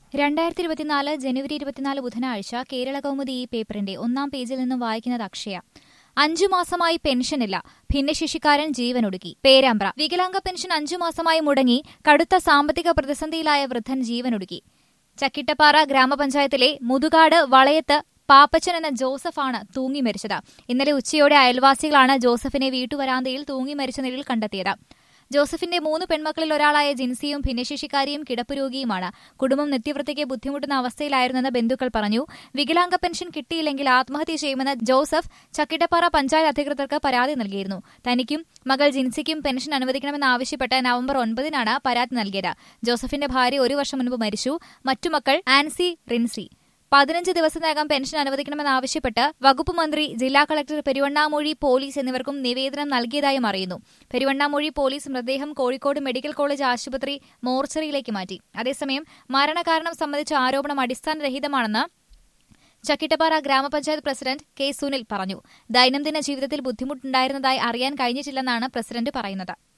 രണ്ടായിരത്തി ഇരുപത്തിനാല് ജനുവരി ഇരുപത്തിനാല് ബുധനാഴ്ച കേരള കൗമുദി ഈ പേപ്പറിന്റെ ഒന്നാം പേജിൽ നിന്നും വായിക്കുന്നത് അക്ഷയ അഞ്ചു മാസമായി പെൻഷനില്ല ഭിന്നശേഷിക്കാരൻ ജീവനൊടുക്കി പേരാമ്പ്ര വികലാംഗ പെൻഷൻ അഞ്ചു മാസമായി മുടങ്ങി കടുത്ത സാമ്പത്തിക പ്രതിസന്ധിയിലായ വൃദ്ധൻ ജീവനൊടുക്കി ചക്കിട്ടപ്പാറ ഗ്രാമപഞ്ചായത്തിലെ മുതുകാട് വളയത്ത് പാപ്പച്ചൻ എന്ന ജോസഫാണ് തൂങ്ങി മരിച്ചത് ഇന്നലെ ഉച്ചയോടെ അയൽവാസികളാണ് ജോസഫിനെ വീട്ടുവരാന്തയിൽ തൂങ്ങി മരിച്ച നിലയിൽ കണ്ടെത്തിയത് ജോസഫിന്റെ മൂന്ന് പെൺമക്കളിൽ ഒരാളായ ജിൻസിയും ഭിന്നശേഷിക്കാരിയും കിടപ്പുരോഗിയുമാണ് കുടുംബം നിത്യവൃത്തിക്ക് ബുദ്ധിമുട്ടുന്ന അവസ്ഥയിലായിരുന്നെന്ന് ബന്ധുക്കൾ പറഞ്ഞു വികലാംഗ പെൻഷൻ കിട്ടിയില്ലെങ്കിൽ ആത്മഹത്യ ചെയ്യുമെന്ന് ജോസഫ് ചക്കിട്ടപ്പാറ പഞ്ചായത്ത് അധികൃതർക്ക് പരാതി നൽകിയിരുന്നു തനിക്കും മകൾ ജിൻസിക്കും പെൻഷൻ അനുവദിക്കണമെന്നാവശ്യപ്പെട്ട് നവംബർ ഒൻപതിനാണ് പരാതി നൽകിയത് ജോസഫിന്റെ ഭാര്യ ഒരു വർഷം മുൻപ് മരിച്ചു മറ്റു മക്കൾ ആൻസി റിൻസി പതിനഞ്ച് ദിവസത്തിനകം പെൻഷൻ അനുവദിക്കണമെന്നാവശ്യപ്പെട്ട് വകുപ്പ് മന്ത്രി ജില്ലാ കളക്ടർ പെരുവണ്ണാമൊഴി പോലീസ് എന്നിവർക്കും നിവേദനം നൽകിയതായും അറിയുന്നു പെരുവണ്ണാമൊഴി പോലീസ് മൃതദേഹം കോഴിക്കോട് മെഡിക്കൽ കോളേജ് ആശുപത്രി മോർച്ചറിയിലേക്ക് മാറ്റി അതേസമയം മരണകാരണം സംബന്ധിച്ച ആരോപണം അടിസ്ഥാനരഹിതമാണെന്ന് ചക്കിട്ടപ്പാറ ഗ്രാമപഞ്ചായത്ത് പ്രസിഡന്റ് കെ സുനിൽ പറഞ്ഞു ദൈനംദിന ജീവിതത്തിൽ ബുദ്ധിമുട്ടുണ്ടായിരുന്നതായി അറിയാൻ കഴിഞ്ഞിട്ടില്ലെന്നാണ് പ്രസിഡന്റ് പറയുന്നത്